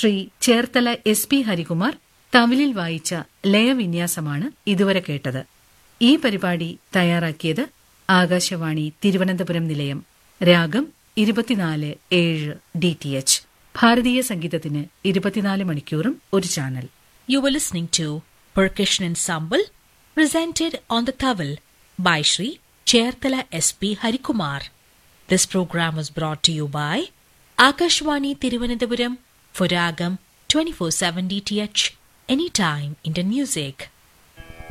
Shri Cherthala S P Harikumar തമിഴിൽ വായിച്ച ലയവിന്യാസമാണ് ഇതുവരെ കേട്ടത് ഈ പരിപാടി തയ്യാറാക്കിയത് ആകാശവാണി തിരുവനന്തപുരം നിലയം രാഗം ഇരുപത്തിനാല് ഏഴ് ഡി ടി എച്ച് ഭാരതീയ സംഗീതത്തിന് ഇരുപത്തിനാല് മണിക്കൂറും ഒരു channel You were listening to Percussion Ensemble presented on the Tawil by Sri Cherthala SP Harikumar. This program was brought to you by Akashwani Tiruvananthapuram for Ragam 24/7 DTH Anytime Indian Music.